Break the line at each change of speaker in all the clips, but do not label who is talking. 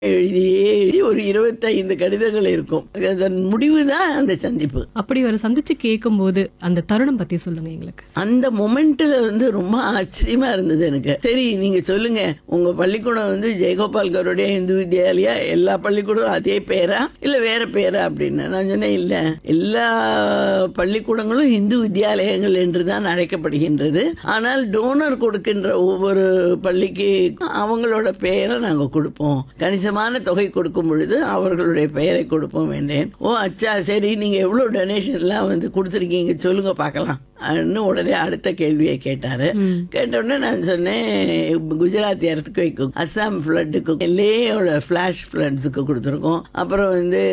எழுதியே எழுதி ஒரு இருபத்தைந்து கடிதங்கள் இருக்கும் அதன் முடிவு தான் அந்த சந்திப்பு
அப்படி ஒரு சந்திச்சு கேட்கும்போது அந்த தருணம் பத்தி சொல்லுங்க எங்களுக்கு
அந்த மொமெண்ட்ல வந்து ரொம்ப ஆச்சரியமா இருந்தது எனக்கு சரி நீங்க சொல்லுங்க உங்க பள்ளிக்கூடம் வந்து ஜெயகோபால் கருடைய இந்து வித்யாலயா எல்லா பள்ளிக்கூடம் அதே பேரா இல்ல வேற பேரா அப்படின்னு நான் சொன்னேன் இல்ல எல்லா பள்ளிக்கூடங்களும் இந்து வித்யாலயங்கள் என்று தான் அழைக்கப்படுகின்றது ஆனால் டோனர் கொடுக்கின்ற ஒவ்வொரு பள்ளிக்கு அவங்களோட பெயரை நாங்க கொடுப்போம் கணிசமான தொகை கொடுக்கும் பொழுது அவர்களுடைய பெயரை கொடுப்போம் என்றேன் ஓ அச்சா சரி நீங்க எவ்வளவு டொனேஷன் எல்லாம் வந்து கொடுத்துருக்கீங்க சொல்லுங்க பார்க்கலாம் அப்படின்னு உடனே அடுத்த கேள்வியை கேட்டாரு கேட்ட உடனே நான் சொன்னேன் குஜராத் எர்த்குவைக்கும் அஸ்ஸாம் ஃப்ளட்டுக்கு லேயோட ஃபிளாஷ் ஃப்ளட்ஸுக்கு கொடுத்துருக்கோம் அப்புறம் வந்து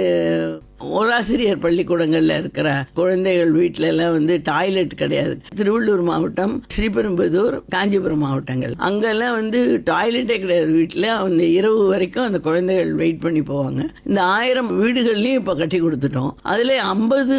ஓராசிரியர் பள்ளிக்கூடங்கள்ல இருக்கிற குழந்தைகள் வீட்ல எல்லாம் வந்து டாய்லெட் கிடையாது திருவள்ளூர் மாவட்டம் ஸ்ரீபெரும்புதூர் காஞ்சிபுரம் மாவட்டங்கள் அங்கெல்லாம் வந்து டாய்லெட்டே கிடையாது வீட்டில் அந்த இரவு வரைக்கும் அந்த குழந்தைகள் வெயிட் பண்ணி போவாங்க இந்த ஆயிரம் வீடுகள்லையும் இப்போ கட்டி கொடுத்துட்டோம் அதில் ஐம்பது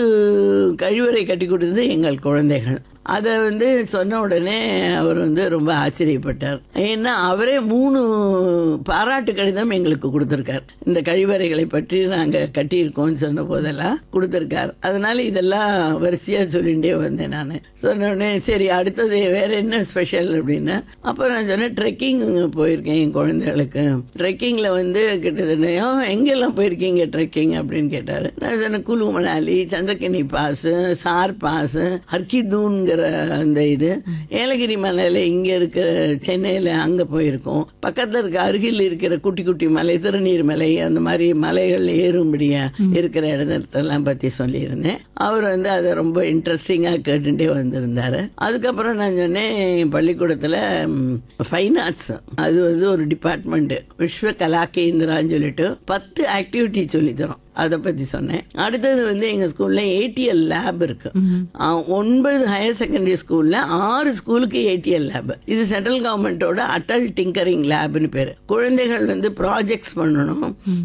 கழிவறை கட்டி கொடுத்தது எங்கள் குழந்தைகள் அதை வந்து சொன்ன உடனே அவர் வந்து ரொம்ப ஆச்சரியப்பட்டார் ஏன்னா அவரே மூணு பாராட்டு கடிதம் எங்களுக்கு கொடுத்துருக்கார் இந்த கழிவறைகளை பற்றி நாங்கள் கட்டியிருக்கோம்னு சொன்ன போதெல்லாம் கொடுத்துருக்கார் அதனால இதெல்லாம் வரிசையாக சொல்லிகிட்டே வந்தேன் நான் சொன்ன உடனே சரி அடுத்தது வேற என்ன ஸ்பெஷல் அப்படின்னு அப்போ நான் சொன்னேன் ட்ரெக்கிங் போயிருக்கேன் என் குழந்தைகளுக்கு ட்ரெக்கிங்கில் வந்து கிட்டத்தட்ட "ஆ, எங்கெல்லாம் போயிருக்கீங்க ட்ரெக்கிங் அப்படின்னு கேட்டார் நான் சொன்னேன் Kullu Manali Chandrakhani pass sir pass ஹர்கிதூன்கிற அந்த இது ஏலகிரி மலையில இங்க இருக்கிற சென்னையில அங்க போயிருக்கோம் பக்கத்துல இருக்க அருகில் இருக்கிற குட்டி குட்டி மலை திருநீர் மலை அந்த மாதிரி மலைகள் ஏறும்படியா இருக்கிற இடத்தெல்லாம் பத்தி சொல்லியிருந்தேன் அவர் வந்து அதை ரொம்ப இன்ட்ரெஸ்டிங்கா கேட்டுட்டே வந்திருந்தாரு அதுக்கப்புறம் நான் சொன்னேன் என் பள்ளிக்கூடத்துல ஃபைன் ஆர்ட்ஸ் அது வந்து ஒரு டிபார்ட்மெண்ட் விஸ்வ கலா கேந்திரான்னு சொல்லிட்டு பத்து ஆக்டிவிட்டி சொல்லி தரோம் அதை பத்தி சொன்னேன் அடுத்தது வந்து எங்க ஸ்கூல்ல ஏடிஎல் லேப் இருக்கு ஆ, ஒன்பது ஹையர் செகண்டரி ஸ்கூல்ல ஆறு ஸ்கூலுக்கு ஏடிஎல் லேப் இது சென்ட்ரல் கவர்மெண்டோட அட்டல் டிங்கரிங் லேப்னு பேரு குழந்தைகள் வந்து ப்ராஜெக்ட்ஸ் பண்ணணும்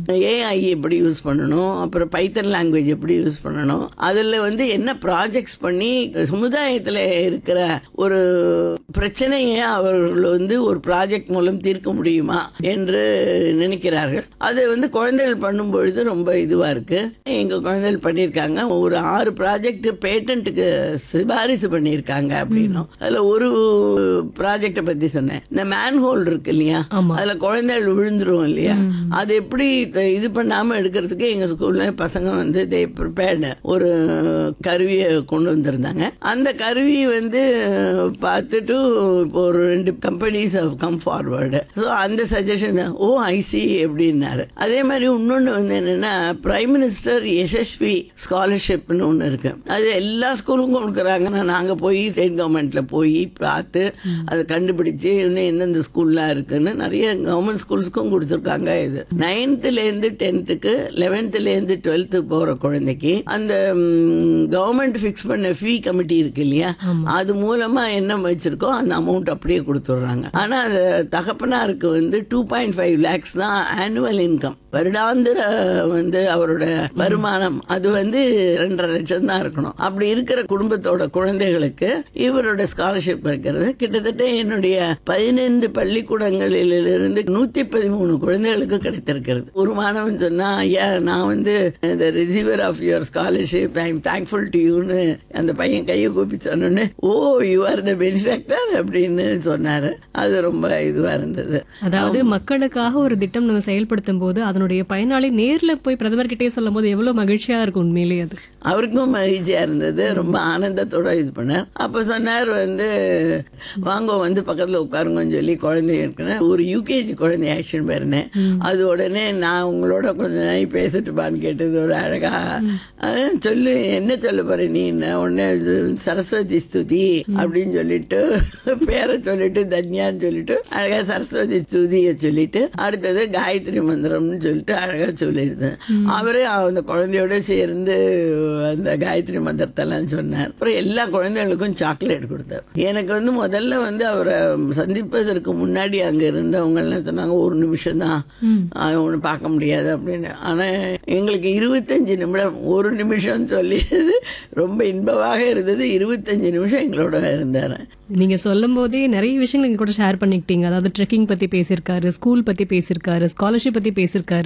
ஏஐ எப்படி யூஸ் பண்ணணும் அப்புறம் பைத்தன் லாங்குவேஜ் எப்படி யூஸ் பண்ணணும் அதுல வந்து என்ன ப்ராஜெக்ட்ஸ் பண்ணி சமுதாயத்துல இருக்கிற ஒரு பிரச்சனையை அவர்கள் வந்து ஒரு ப்ராஜெக்ட் மூலம் தீர்க்க முடியுமா என்று நினைக்கிறார்கள் அது வந்து குழந்தைகள் பண்ணும் பொழுது ரொம்ப இதுவா இருக்கு எங்க குழந்தைகள் பண்ணியிருக்காங்க ஒரு ஆறு ப்ராஜெக்ட் பேட்டன்ட்டுக்கு சிபாரிசு பண்ணியிருக்காங்க அப்படின்னும் அதுல ஒரு ப்ராஜெக்டை பத்தி சொன்னேன் இந்த மேன் ஹோல் இருக்கு இல்லையா
ஆமா.
அதுல குழந்தைகள் விழுந்துரும் இல்லையா அது எப்படி த- இது பண்ணாம எடுக்கிறதுக்கு எங்க ஸ்கூல்ல பசங்க வந்து தே ப்ரிப்பேர்டு ஒரு கருவியை கொண்டு வந்திருந்தாங்க அந்த கருவி வந்து பார்த்துட்டு இப்போ ஒரு ரெண்டு கம்பெனிஸ் கம் ஃபார்வர்டு ஸோ அந்த சஜஷன் ஓ ஐசி அப்படின்னாரு அதே மாதிரி இன்னொன்று வந்து என்னன்னா பிரைம் மினிஸ்டர் யசஸ்வி ஸ்காலர்ஷிப்னு ஒன்று இருக்கு அது எல்லா ஸ்கூலுக்கும் கொடுக்குறாங்கன்னா நாங்கள் போய் ஸ்டேட் கவர்மெண்ட்ல போய் பார்த்து அதை கண்டுபிடிச்சு இன்னும் எந்தெந்த ஸ்கூல்லாம் இருக்குன்னு நிறைய கவர்மெண்ட் ஸ்கூல்ஸ்க்கும் கொடுத்துருக்காங்க இது நைன்த்துலேருந்து டென்த்துக்கு லெவன்த்துலேருந்து டுவெல்த்து போகிற குழந்தைக்கு அந்த கவர்மெண்ட் ஃபிக்ஸ் பண்ண ஃபீ கமிட்டி இருக்கு இல்லையா அது மூலமா என்ன வச்சிருக்கோ அந்த அமௌண்ட் அப்படியே கொடுத்துட்றாங்க ஆனா அந்த தகப்பனாருக்கு வந்து டூ பாயிண்ட் ஃபைவ் லேக்ஸ் தான் ஆனுவல் இன்கம் வருடாந்திர வந்து அவரோட வருமானம் அது வந்து ரெண்டரை லட்சம் தான் இருக்கணும் அப்படி இருக்கிற குடும்பத்தோட குழந்தைகளுக்கு இவரோட ஸ்காலர்ஷிப் இருக்கிறது கிட்டத்தட்ட என்னுடைய பதினைந்து பள்ளிக்கூடங்களிலிருந்து நூத்தி பதிமூணு குழந்தைகளுக்கு கிடைத்திருக்கிறது ஒரு மாணவன் சொன்னா ஐயா நான் வந்து the receiver of your scholarship I am thankful to யூன்னு அந்த பையன் கையை கூப்பி சொன்னோன்னு oh you are the benefactor அப்படின்னு சொன்னாரு அது ரொம்ப இதுவா இருந்தது
அதாவது மக்களுக்காக ஒரு திட்டம் நம்ம செயல்படுத்தும் போது அதனுடைய பயனாளி நேர்ல போய் பிரதமர் கிட்டே சொல்லும் போது எவ்வளவு மகிழ்ச்சியா இருக்கும் உண்மையிலேயே அது
அவருக்கும் மகிழ்ச்சியா இருந்தது ரொம்ப ஆனந்தத்தோட இது பண்ணார் அப்ப சொன்னார் வந்து வாங்க வந்து பக்கத்துல உட்காருங்கன்னு சொல்லி குழந்தை இருக்குன்னு ஒரு யூகேஜி குழந்தை ஆக்ஷன் போயிருந்தேன் அது உடனே நான் உங்களோட கொஞ்ச நாள் பேசட்டுப்பான்னு கேட்டது ஒரு அழகா "அஹ், சொல்லு என்ன சொல்ல போற நீ உடனே இது சரஸ்வதி ஸ்துதி அப்படின்னு சொல்லிட்டு பேரை சொல்லிட்டு தன்யான்னு சொல்லிட்டு அழகா சரஸ்வதி ஸ்துதியை சொல்லிட்டு அடுத்தது காயத்ரி மந்திரம்னு சொல்லிட்டு அழகா சொல்லியிருந்தேன் அவரே அந்த குழந்தையோட சேர்ந்து அந்த காயத்ரி மந்திரத்தெல்லாம் சொன்னார் அப்புறம் எல்லா குழந்தைகளுக்கும் சாக்லேட் கொடுத்தார் எனக்கு வந்து முதல்ல வந்து அவரை சந்திப்பதற்கு முன்னாடி அங்க இருந்தவங்க எல்லாம் சொன்னாங்க ஒரு நிமிஷம் தான் ஒன்று பார்க்க முடியாது அப்படின்னு ஆனா எங்களுக்கு இருபத்தஞ்சு நிமிடம் ஒரு நிமிஷம் சொல்லியது ரொம்ப இன்பமாக இருந்தது இருபத்தஞ்சு நிமிஷம் எங்களோட இருந்தார்
நீங்க சொல்லும் போதே நிறைய விஷயங்கள் எங்க கூட ஷேர் பண்ணிக்கிட்டீங்க அதாவது ட்ரெக்கிங் பத்தி பேசியிருக்காரு ஸ்கூல் பத்தி பேசியிருக்காரு ஸ்காலர்ஷிப் பத்தி பேசியிருக்காரு